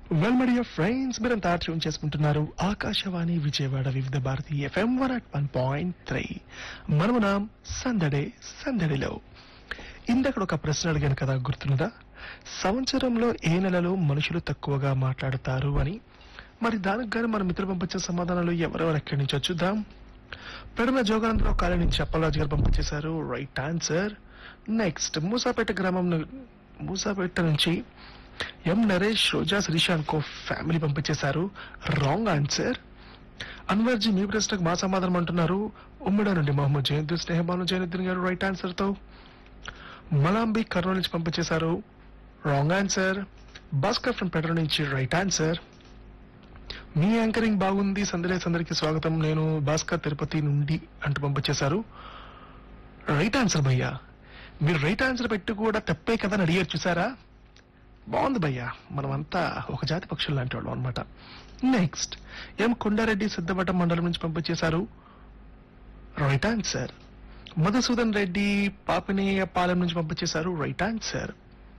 well మడియ friends మీరంతా tune చేసుకుంటున్నారు Akashvani Vijayawada Vividh Bharati FM one at one point three మనమునాం సందడే సందడిలో ఇందక్కడ ఒక ప్రశ్న అడిగాను కదా గుర్తున్నదా సంవత్సరంలో ఏ నెలలో మనుషులు తక్కువగా మాట్లాడతారు అని మరి దానికి గాను మన మిత్రులు పంపించిన సమాధానాలు ఎవరెవరు ఎక్కడి నుంచి చూద్దాం పెడమ జోగానందరావు కాలనీ నుంచి అప్పలరాజు గారు పంపించేశారు రైట్ ఆన్సర్ నెక్స్ట్ మూసాపేట గ్రామం ను- మూసాపేట నుంచి ఎం నరేష్ రోజా శిరీష అనుకో ఫ్యామిలీ పంపించేశారు రాంగ్ ఆన్సర్ అన్వర్జీ మీ ప్రశ్నకు మా సమాధానం అంటున్నారు ఉమ్మడి నుండి మొహమ్మద్ జయంతు స్నేహబాను జైనుద్దీన్ గారు రైట్ ఆన్సర్ తో మలాంబి కర్నూలు నుంచి పంపించేశారు రాంగ్ ఆన్సర్ భాస్కర్ ఫ్రమ్ పెట్రో నుంచి రైట్ ఆన్సర్ మీ యాంకరింగ్ బాగుంది సందడే సందరికి స్వాగతం నేను భాస్కర్ తిరుపతి నుండి అంటూ పంపించేశారు రైట్ ఆన్సర్ భయ్యా మీరు రైట్ ఆన్సర్ పెట్టి కూడా తప్పే కదా అని అడిగారు చూసారా బాగుంది భయ్యా మనమంతా ఒక జాతి పక్షులు లాంటి వాళ్ళం అనమాట నెక్స్ట్ ఎం కొండారెడ్డి సిద్ధవటం మండలం నుంచి పంపించేశారు రైట్ ఆన్సర్ మధుసూదన్ రెడ్డి పాపినేయ పాలెం నుంచి పంపించేశారు రైట్ ఆన్సర్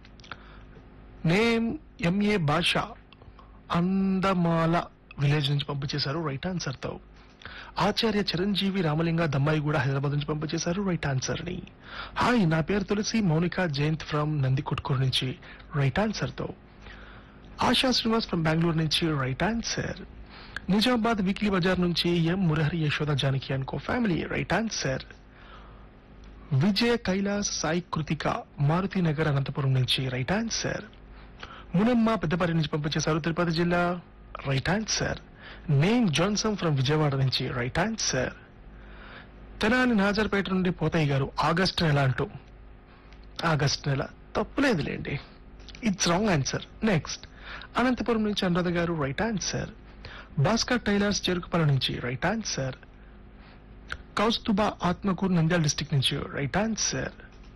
నేమ్ ఎంఏ భాష అందమాల విలేజ్ నుంచి పంపించేశారు రైట్ ఆన్సర్ తో ఆచార్య చిరంజీవి రామలింగ దమ్మాయి కూడా హైదరాబాద్ నుంచి పంపించేశారు రైట్ ఆన్సర్ ని హాయ్ నా పేరు తులసి మౌనిక జయంత్ ఫ్రమ్ నంది కుట్కూరు నుంచి రైట్ ఆన్సర్ తో ఆశా శ్రీనివాస్ ఫ్రమ్ బెంగళూరు నుంచి రైట్ ఆన్సర్ నిజామాబాద్ వీక్లీ బజార్ నుంచి ఎం మురహరి యశోద జానకి అనుకో family right answer Vijaya Kailas Sai Kritika Maruti Nagar Anantapur నుంచి రైట్ ఆన్సర్ మునమ్మ పెద్దపల్లి నుంచి పంపించేశారు తిరుపతి జిల్లా right answer name Johnson from Vijayawada నుంచి రైట్ ఆన్సర్ తెనాలి నాజర్పేట నుండి పోతయ్య గారు ఆగస్ట్ నెల అంటూ ఆగస్ట్ నెల తప్పులేదులేండి it's wrong answer next Anantapur నుంచి అనురాధ గారు right answer Bhaskar tailors Cherukupalli నుంచి రైట్ ఆన్సర్ కౌస్తుబా ఆత్మకూరు నంద్యాల డిస్టిక్ నుంచి రైట్ ఆన్సర్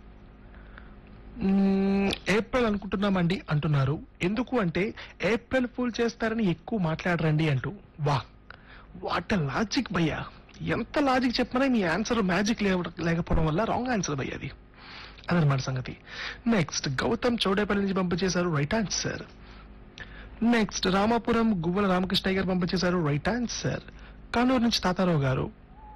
మ్మ్, ఏప్రిల్ అనుకుంటున్నామండి అంటున్నారు ఎందుకు అంటే ఏప్రిల్ ఫూల్ చేస్తారని ఎక్కువ మాట్లాడరండి అంటూ వా వాట్ లాజిక్ భయ్యా ఎంత లాజిక్ చెప్పినా మీ ఆన్సర్ మ్యాజిక్ లేకపోవడం వల్ల రాంగ్ ఆన్సర్ భయ్య అది అదనమాట సంగతి నెక్స్ట్ గౌతమ్ చౌడేపల్లి నుంచి పంపించేశారు right answer next Ramapuram Guvvala Ramakrishna గారు పంపించేశారు రైట్ ఆన్సర్ కానూరు నుంచి తాతారావు గారు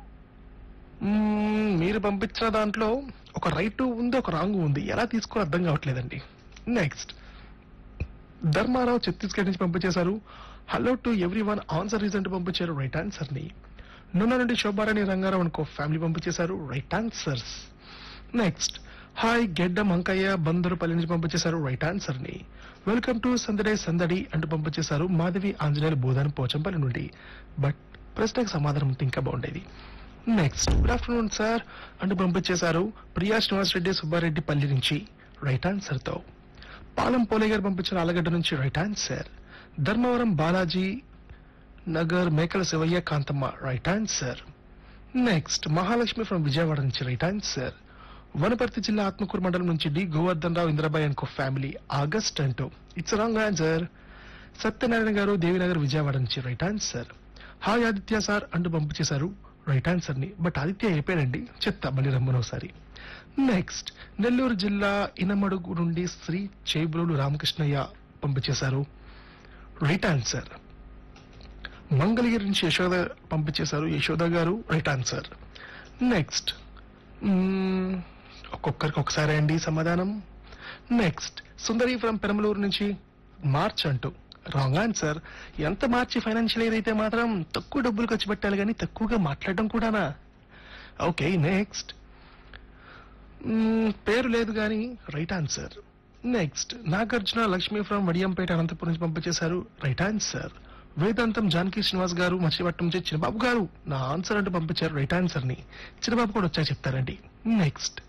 మ్మ్, మీరు పంపించిన దాంట్లో ఒక రైట్ ఉంది ఒక రాంగ్ ఉంది ఎలా తీసుకోవాలో అర్థం కావట్లేదండి నెక్స్ట్ ధర్మారావు ఛత్తీస్గఢ్ నుంచి పంపించేశారు hello to everyone answer reason పంపించారు రైట్ ఆన్సర్ ని నున్న నుండి శోభారాణి రంగారావు అనుకో ఫ్యామిలీ పంపించేశారు రైట్ ఆన్సర్స్ నెక్స్ట్ హాయ్ గెడ్డ మంకయ్య బందరుపల్లి నుంచి పంపించేశారు రైట్ ఆన్సర్ ని వెల్కమ్ టు సందడే సందడి అంటూ పంపించేశారు మాధవి ఆంజనేయులు బోధన పోచంపల్లి నుండి బట్ ప్రశ్నకు సమాధానం ఉంటే ఇంకా బాగుండేది నెక్స్ట్ గుడ్ ఆఫ్టర్నూన్ సార్ అంటూ పంపించేశారు ప్రియా శ్రీనివాస్ రెడ్డి సుబ్బారెడ్డి పల్లి నుంచి రైట్ ఆన్సర్ తో పాలం పోలే గారు పంపించిన ఆలగడ్డ నుంచి right answer Dharmavaram Balaji Nagar Mekala Shivayya Kantamma right answer next Mahalakshmi from Vijayawada నుంచి రైట్ ఆన్సర్ వనపర్తి జిల్లా ఆత్మకూరు మండలం నుంచి డి గోవర్ధన్ రావు ఇంద్రబాయ్ అనుకో ఫ్యామిలీ ఆగస్ట్ అంటూ ఇట్స్ రాంగ్ ఆన్సర్ సత్యనారాయణ గారు దేవినగర్ విజయవాడ నుంచి right answer hi Aditya sir అంటూ పంపించేశారు రైట్ ఆన్సర్ ని బట్ ఆదిత్య అయిపోయాడండి చెప్తా మళ్ళీ రమ్మను ఒకసారి నెక్స్ట్ నెల్లూరు జిల్లా ఇనమడుగు నుండి శ్రీ చేబులు రామకృష్ణయ్య పంపించేశారు రైట్ ఆన్సర్ మంగళగిరి నుంచి యశోద పంపించేశారు యశోద గారు రైట్ ఆన్సర్ నెక్స్ట్ మ్మ్, ఒక్కొక్కరికి ఒకసారి అండి సమాధానం నెక్స్ట్ సుందరి ఫ్రమ్ పెరమలూరు నుంచి మార్చ్ అంటూ రాంగ్ ఆన్సర్ ఎంత మార్చి ఫైనాన్షియల్ ఇయర్ అయితే మాత్రం తక్కువ డబ్బులు ఖర్చు పెట్టాలి కానీ తక్కువగా మాట్లాడడం కూడానా ఓకే నెక్స్ట్ మ్మ్, పేరు లేదు కానీ right answer next Nagarjuna Lakshmi from Vadiyampeta Anantapur నుంచి పంపించేశారు రైట్ ఆన్సర్ వేదాంతం జానకి శ్రీనివాస్ గారు మచిలీపట్నం నుంచి చిన్నబాబు గారు నా ఆన్సర్ అంటూ పంపించారు రైట్ ఆన్సర్ ని చిన్నబాబు కూడా వచ్చా చెప్తారండి నెక్స్ట్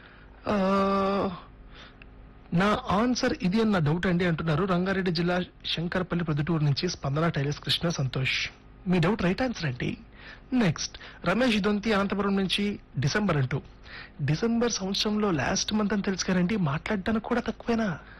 నా ఆన్సర్ ఇది అన్న డౌట్ అండి అంటున్నారు రంగారెడ్డి జిల్లా శంకరపల్లి ప్రొద్దుటూరు నుంచి స్పందన టైలర్స్ కృష్ణ సంతోష్ మీ డౌట్ రైట్ ఆన్సర్ అండి నెక్స్ట్ రమేష్ దొంతి అనంతపురం నుంచి డిసెంబర్ అంటూ డిసెంబర్ సంవత్సరంలో లాస్ట్ మంత్ అని తెలుసు కదండి మాట్లాడడానికి కూడా తక్కువేనా